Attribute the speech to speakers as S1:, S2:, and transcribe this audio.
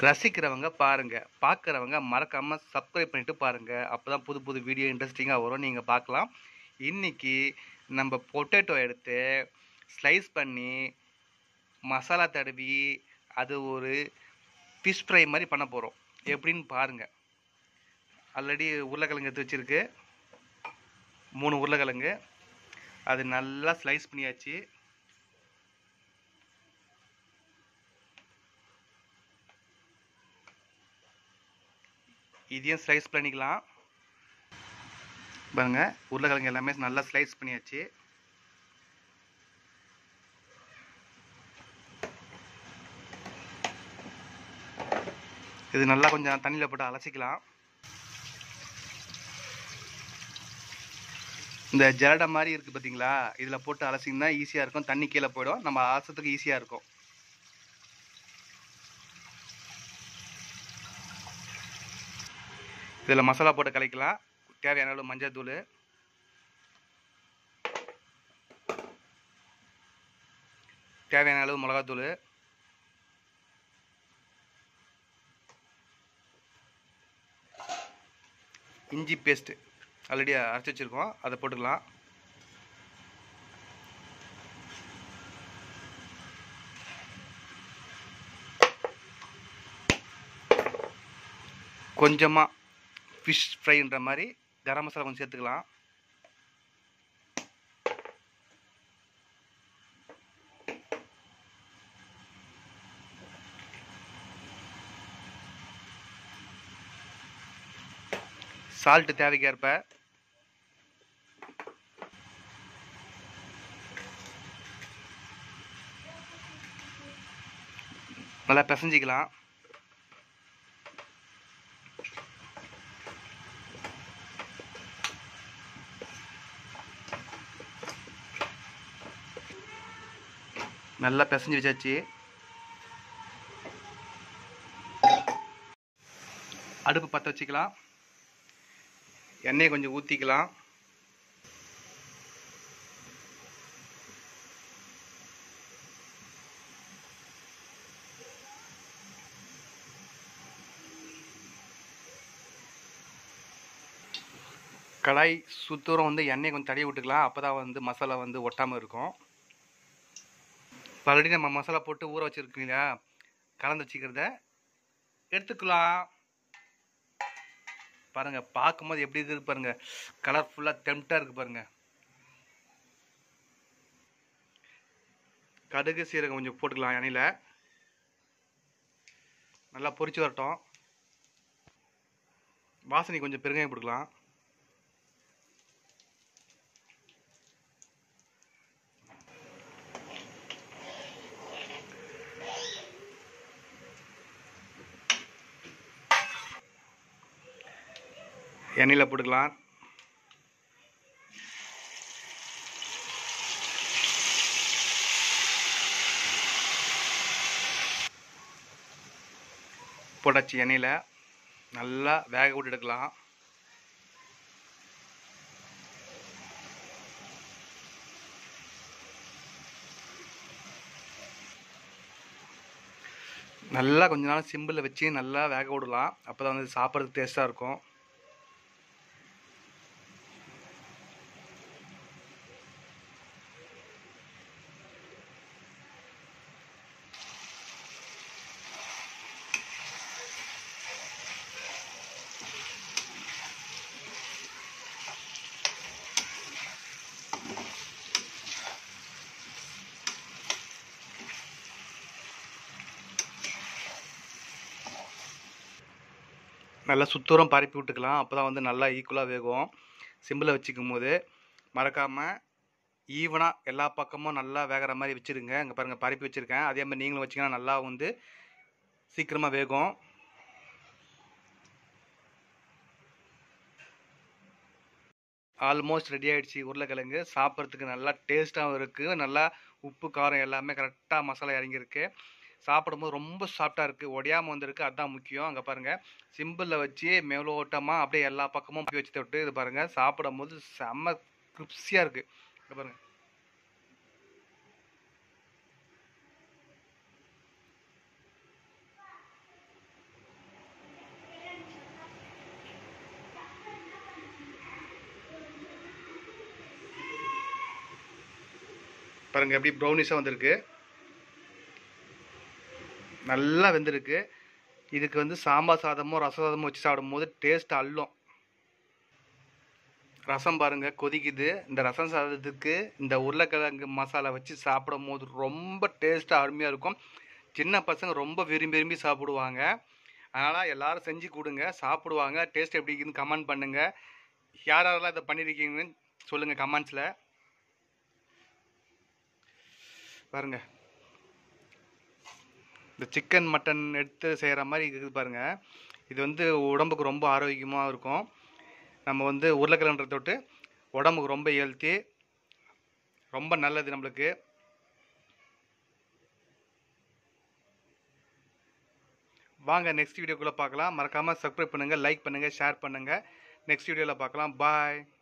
S1: ரசிக்கிறவங்க பாருங்க பார்க்குறவங்க மறக்காம சப்ஸ்கிரைப் பண்ணிட்டு பாருங்க அப்பதான் புது புது வீடியோ இன்ட்ரெஸ்டிங்காக வரும் நீங்கள் பார்க்கலாம் இன்னைக்கு நம்ம பொட்டேட்டோ எடுத்து ஸ்லைஸ் பண்ணி மசாலா தடவி அது ஒரு ஃபிஷ் ஃப்ரை மாதிரி பண்ண போகிறோம் எப்படின்னு பாருங்க ஆல்ரெடி உருளைக்கிழங்கு எடுத்து வச்சிருக்கு மூணு உருளைக்கிழங்கு அது நல்லா ஸ்லைஸ் பண்ணியாச்சு இதையும் ஸ்லைஸ் பண்ணிக்கலாம் பாருங்க உருளைக்கிழங்கு எல்லாமே நல்லா ஸ்லைஸ் பண்ணியாச்சு இது நல்லா கொஞ்சம் தண்ணியில் போட்டு அலசிக்கலாம் இந்த ஜலடை மாதிரி இருக்குது பார்த்தீங்களா இதில் போட்டு அலசிங்கன்னா ஈஸியாக இருக்கும் தண்ணி கீழே போயிடும் நம்ம அலசத்துக்கு ஈஸியாக இருக்கும் இதில் மசாலா போட்டு கலக்கலாம் தேவையான அளவு மஞ்சள் தூள் தேவையான அளவு மிளகாத்தூள் இஞ்சி பேஸ்ட்டு ஆல்ரெடி அரைச்சி வச்சுருக்கோம் அதை போட்டுக்கலாம் கொஞ்சமாக ஃபிஷ் ஃப்ரைன்ற மாதிரி கரம் மசாலா கொஞ்சம் சேர்த்துக்கலாம் சால்ட்டு தேவைக்கேற்ப நல்லா பிசைஞ்சிக்கலாம் நல்லா பிசைஞ்சு வச்சாச்சு அடுப்பு பற்ற வச்சுக்கலாம் எண்ணெயை கொஞ்சம் ஊற்றிக்கலாம் கடாய் சுத்தூரம் வந்து எண்ணெயை கொஞ்சம் தடவி விட்டுக்கலாம் அப்போ தான் வந்து மசாலா வந்து ஒட்டாமல் இருக்கும் ஆல்ரெடி நம்ம மசாலா போட்டு ஊற வச்சுருக்கீங்களா கலந்து வச்சுக்கிறத எடுத்துக்கலாம் பாருங்க பார்க்கும்போது எப்படி இருக்குது பாருங்க கலர்ஃபுல்லாக டெம்ட்டாக இருக்கு பாருங்க கடுகு சீரகம் கொஞ்சம் போட்டுக்கலாம் எண்ணெயில் நல்லா பொரிச்சு வரட்டும் வாசனை கொஞ்சம் பெருங்காயம் போட்டுக்கலாம் எண்ணெயில் போட்டுக்கலாம் போட்டாச்சு எண்ணெயில் நல்லா வேக விட்டு எடுக்கலாம் நல்லா கொஞ்ச நாள் சிம்பிளில் வச்சு நல்லா வேக விடலாம் அப்போ தான் வந்து சாப்பிட்றதுக்கு டேஸ்ட்டாக இருக்கும் நல்லா சுத்தூரம் பரப்பி விட்டுக்கலாம் அப்போ தான் வந்து நல்லா ஈக்குவலாக வேகும் சிம்பிளில் வச்சுக்கும் போது மறக்காமல் ஈவனாக எல்லா பக்கமும் நல்லா வேகிற மாதிரி வச்சுருங்க இங்கே பாருங்கள் பரப்பி வச்சுருக்கேன் அதே மாதிரி நீங்களும் வச்சிங்கன்னா நல்லா வந்து சீக்கிரமாக வேகும் ஆல்மோஸ்ட் ரெடி ஆகிடுச்சு உருளைக்கிழங்கு சாப்பிட்றதுக்கு நல்லா டேஸ்ட்டாகவும் இருக்குது நல்லா உப்பு காரம் எல்லாமே கரெக்டாக மசாலா இறங்கியிருக்கு சாப்பிடும்போது ரொம்ப சாஃப்டாக இருக்குது உடையாமல் வந்திருக்கு அதுதான் முக்கியம் அங்கே பாருங்கள் சிம்பிளில் வச்சு மேலோட்டமாக அப்படியே எல்லா பக்கமும் அப்படி வச்சு விட்டு இது பாருங்கள் சாப்பிடும்போது செம்ம கிரிப்ஸியாக இருக்குது இங்கே பாருங்கள் பாருங்கள் எப்படி ப்ரௌனிஷாக வந்திருக்கு நல்லா வெந்திருக்கு இதுக்கு வந்து சாம்பார் சாதமோ ரச சாதமோ வச்சு சாப்பிடும்போது டேஸ்ட் அள்ளும் ரசம் பாருங்க கொதிக்குது இந்த ரசம் சாதத்துக்கு இந்த உருளைக்கிழங்கு மசாலா வச்சு சாப்பிடும் போது ரொம்ப டேஸ்ட்டாக அருமையாக இருக்கும் சின்ன பசங்க ரொம்ப விரும்பி விரும்பி சாப்பிடுவாங்க அதனால் எல்லாரும் செஞ்சு கொடுங்க சாப்பிடுவாங்க டேஸ்ட் எப்படி இருக்குன்னு கமெண்ட் பண்ணுங்கள் யார் யாரெல்லாம் இதை பண்ணியிருக்கீங்கன்னு சொல்லுங்கள் கமெண்ட்ஸில் பாருங்க இந்த சிக்கன் மட்டன் எடுத்து செய்கிற மாதிரி இருக்குது பாருங்க இது வந்து உடம்புக்கு ரொம்ப ஆரோக்கியமாக இருக்கும் நம்ம வந்து உருளைக்கிழங்கு தொட்டு உடம்புக்கு ரொம்ப ஹெல்த்தி ரொம்ப நல்லது நம்மளுக்கு வாங்க நெக்ஸ்ட் வீடியோக்குள்ளே பார்க்கலாம் மறக்காமல் சப்ஸ்கிரைப் பண்ணுங்கள் லைக் பண்ணுங்கள் ஷேர் பண்ணுங்கள் நெக்ஸ்ட் வீடியோவில் பார்க்கலாம் பாய்